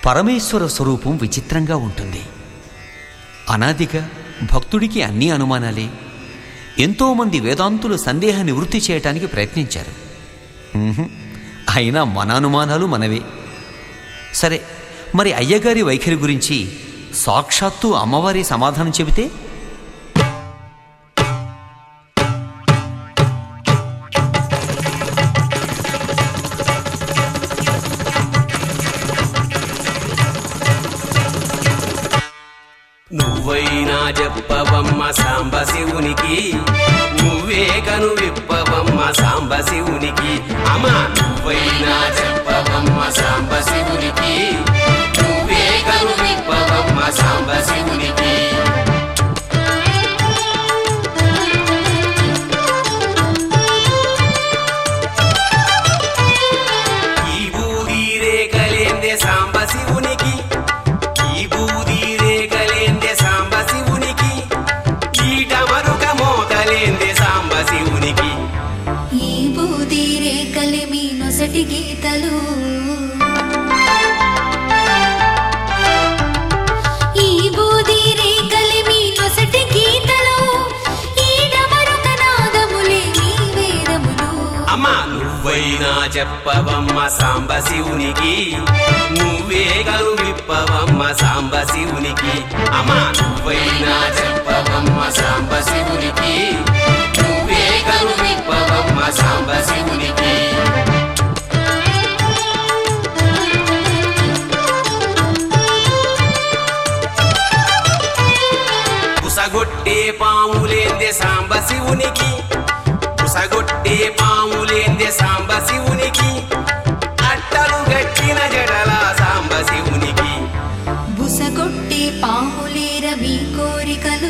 పరమేశ్వర స్వరూపం విచిత్రంగా ఉంటుంది అనాదిగా భక్తుడికి అన్ని అనుమానాలే ఎంతోమంది వేదాంతులు సందేహ నివృత్తి చేయటానికి ప్రయత్నించారు ఉహుం, అయినా మన అనుమానాలు మనవే సరే మరి అయ్యగారి వైఖరి గురించి సాక్షాత్తు అమ్మవారి సమాధానం చెబితే నువ్వైనా చెప్పవమ్మ సాంబ శివునికి నువ్వే కను విప్పవమ్మ సాంబ శివునికి అమ్మా నువ్వైనా చెప్పవమ్మ సాంబ శివునికి నువ్వే కను విప్పవమ్మ సాంబ శివునికి ఈ బూది రేఖలేందే సాంబ శివునికి ఈ బూది రేఖలేందే సాంబ శివునికి ఈట మరుక మోతలేందే సాంబ శివునికి ఈ బూది రేఖలి మీ నొసటి గీతలు ఈ బూది రేఖలి మీ నొసటి గీతలు ఈ డమరుక నాదములే మీ వేదములు అమ్మా నువ్వైనా చెప్పవమ్మ సాంబ శివునికి నువ్వే గలు విప్పవమ్మ సాంబ శివునికి అమ్మా నువ్వైనా చెప్పవమ్మ సాంబ శివునికి నువ్వే గలు విప్పవమ్మ సాంబ శివునికి పుసగొట్టే పాములేందే సాంబ శివునికి పుసగొట్టే పాములేందే సాంబ శివునికి అట్టలు గట్టిన జడల సాంబ శివునికి బుసగొట్టే పాములేర మీ కోరికలు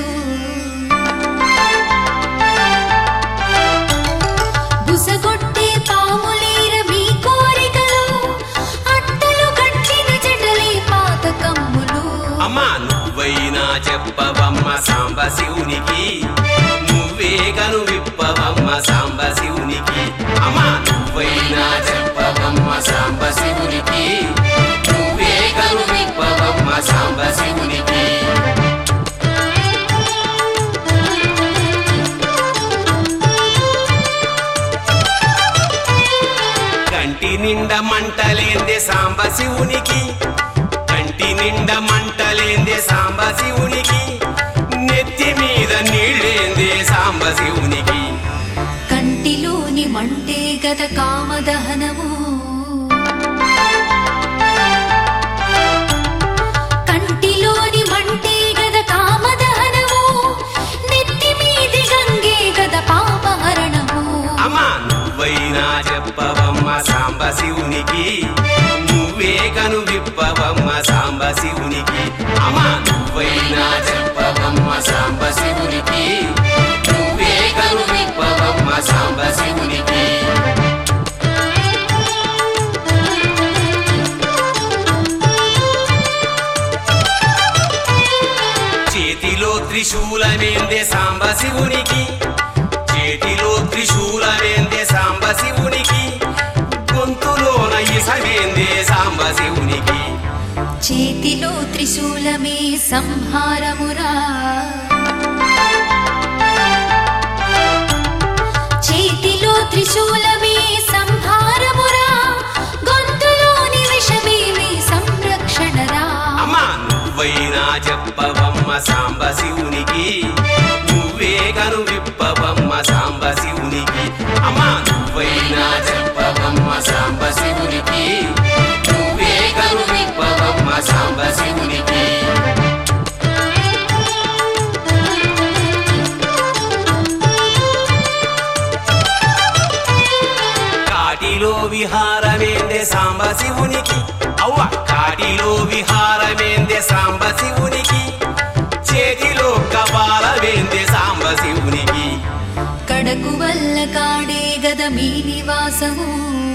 బుసగొట్టే పాములేర మీ కోరికలు అట్టలు కట్టిన జడలే పాతకమ్ములు అమ్మా నువ్వైనా చెప్పవమ్మ సాంబ శివునికి నువ్వే గను విప్పవమ్మ సాంబ శివునికి అమ్మా నువ్వైనా చెప్పవమ్మ సాంబ శివునికి నువ్వే గను విప్పవమ్మ సాంబ శివునికి కంటి నిండా మంటలేందే సాంబ శివునికి కంటి నిండా మంటలేందే సాంబ శివునికి నెత్తి మీద నీళ్ళేందే సాంబ శివునికి కంటిలోని మంటే గత కామదహనము కంటిలోని మంటే గద కామదహనము నెత్తి మీది గంగే గద పాపహరణము అమ్మా నువ్వైనా చెప్పవమ్మ సాంబ శివునికి నువ్వే కను విప్పవమ్మ సాంబ శివునికి అమ్మా నువ్వైనా చెప్పవమ్మ సాంబ శివునికి నువ్వే కను విప్పవమ్మ సాంబ శివునికి చేతిలో త్రిశూలమేందే సాంబ శివునికి చేతిలో త్రిశూలమేందే సాంబ శివునికి గొంతులోన ఇసమేందే సాంబ శివునికి చేతిలో త్రిశూలమే సంహారమురా చేతిలో త్రిశూలమే సంహారమురా గొంతులోని విషమేమి సంరక్షణరా అమ్మా నువ్వైనా చెప్పవమ్మ సాంబ శివునికి నువ్వే కను విప్పవమ్మ సాంబ శివునికి అమ్మా నువ్వైనా చెప్పవమ్మ సాంబ శివునికి నువ్వే కను విప్పవమ్మ సాంబ శివునికి కాటిలో విహారమేందే సాంబ శివునికి అవ్వ కాటిలో విహారమేందే సాంబ శివునికి చేతిలో కపాలమేందే సాంబ శివునికి కడకు వల్ల కాడే గద మీ నివాసము